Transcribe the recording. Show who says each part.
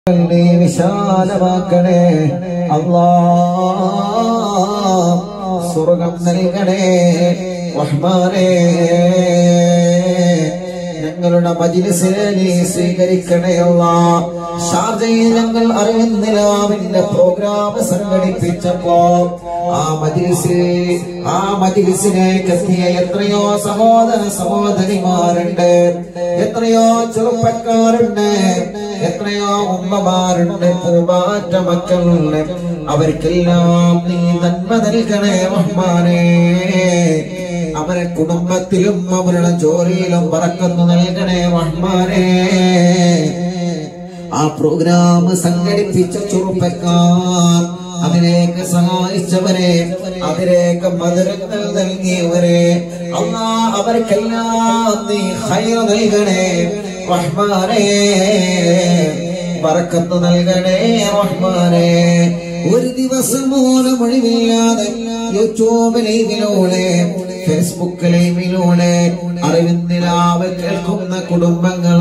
Speaker 1: നീ വിശാലമാക്കണേ അല്ലാ സ്വർഗം നൽകണേ റഹ്മാനേ ഞങ്ങളുടെ മജിലിസിനെ നീ സ്വീകരിക്കണേ അല്ലാ ഷാർജയിൽ ഞങ്ങൾ അറിവിന്ദിലാവിന്റെ പ്രോഗ്രാം സംഘടിപ്പിച്ചപ്പോ ആ മജിലിസിൽ ആ മജിലിസിലേക്ക് എത്തിയ എത്രയോ സഹോദര സഹോദരിമാരുണ്ട് എത്രയോ ചെറുപ്പക്കാരുണ്ട് എത്രയോ ഉമ്മമാരുണ്ട് പൂമാറ്റ മക്കളുണ്ട് അവർക്കെല്ലാം നീ നന്മ നൽകണേ റഹ്മാനേ അവരെ കുടുംബത്തിലും അവരുടെ ജോലിയിലും പറക്കുന്നു നൽകണേ റഹ്മാനേ ആ പ്രോഗ്രാം സംഘടിപ്പിച്ച ചെറുപ്പക്കാർ അതിലേക്ക് സഹായിച്ചവരെ അതിലേക്ക് മധുരങ്ങൾ നൽകിയവരെ അള്ളാ അവർക്കെല്ലാം നീ ഹൈർ നൽകണേ റഹ്മാനേ ബറക്കത്ത് നൽകണേ റഹ്മാനേ ഒരു ദിവസം പോലും ഒഴിവില്ലാതെ യൂട്യൂബ് ലൈവിലൂടെ ഫേസ്ബുക്ക് ലൈവിലൂടെ അറിവിന്ദിലാവ് കേൾക്കുന്ന കുടുംബങ്ങൾ